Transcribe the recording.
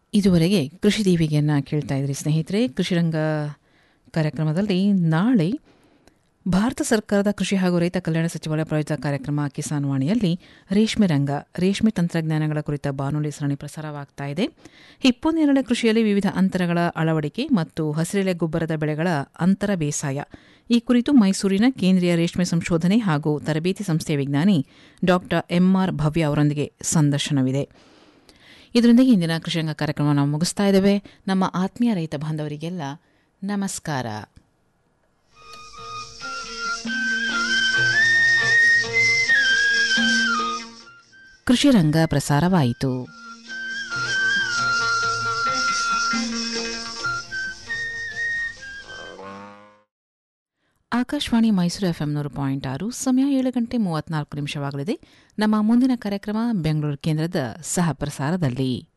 ಇದುವರೆಗೆ ಕೃಷಿ ದೀವಿಗೆಯನ್ನು ಕೇಳ್ತಾ ಇದ್ರಿ ಸ್ನೇಹಿತರೆ ಕೃಷಿರಂಗ ಕಾರ್ಯಕ್ರಮದಲ್ಲಿ ನಾಳೆ ಭಾರತ ಸರ್ಕಾರದ ಕೃಷಿ ಹಾಗೂ ರೈತ ಕಲ್ಯಾಣ ಸಚಿವಾಲಯ ಪ್ರಾಯೋಜಿತ ಕಾರ್ಯಕ್ರಮ ಕಿಸಾನ್ ವಾಣಿಯಲ್ಲಿ ರೇಷ್ಮೆ ರಂಗ ರೇಷ್ಮೆ ತಂತ್ರಜ್ಞಾನಗಳ ಕುರಿತ ಬಾನುಲಿ ಸರಣಿ ಪ್ರಸಾರವಾಗ್ತಾ ಇದೆ ಹಿಪ್ಪು ನೇರಳೆ ಕೃಷಿಯಲ್ಲಿ ವಿವಿಧ ಅಂತರಗಳ ಅಳವಡಿಕೆ ಮತ್ತು ಹಸಿರೆಲೆ ಗೊಬ್ಬರದ ಬೆಳೆಗಳ ಅಂತರ ಬೇಸಾಯ ಈ ಕುರಿತು ಮೈಸೂರಿನ ಕೇಂದ್ರೀಯ ರೇಷ್ಮೆ ಸಂಶೋಧನೆ ಹಾಗೂ ತರಬೇತಿ ಸಂಸ್ಥೆಯ ವಿಜ್ಞಾನಿ ಡಾಕ್ಟರ್ ಎಂಆರ್ ಭವ್ಯ ಅವರೊಂದಿಗೆ ಸಂದರ್ಶನವಿದೆ ಇದರೊಂದಿಗೆ ಇಂದಿನ ಕೃಷಿರಂಗ ಕಾರ್ಯಕ್ರಮ ನಾವು ಮುಗಿಸ್ತಾ ಇದ್ದೇವೆ ನಮ್ಮ ಆತ್ಮೀಯ ರೈತ ಬಾಂಧವರಿಗೆಲ್ಲ ನಮಸ್ಕಾರ ಕೃಷಿ ರಂಗ ಪ್ರಸಾರವಾಯಿತು ಆಕಾಶವಾಣಿ ಮೈಸೂರು ಎಫ್ಎಂ ನೂರು ಪಾಯಿಂಟ್ ಆರು ಸಮಯ ಏಳು ಗಂಟೆ ಮೂವತ್ನಾಲ್ಕು ನಿಮಿಷವಾಗಲಿದೆ ನಮ್ಮ ಮುಂದಿನ ಕಾರ್ಯಕ್ರಮ ಬೆಂಗಳೂರು ಕೇಂದ್ರದ ಸಹ ಪ್ರಸಾರದಲ್ಲಿ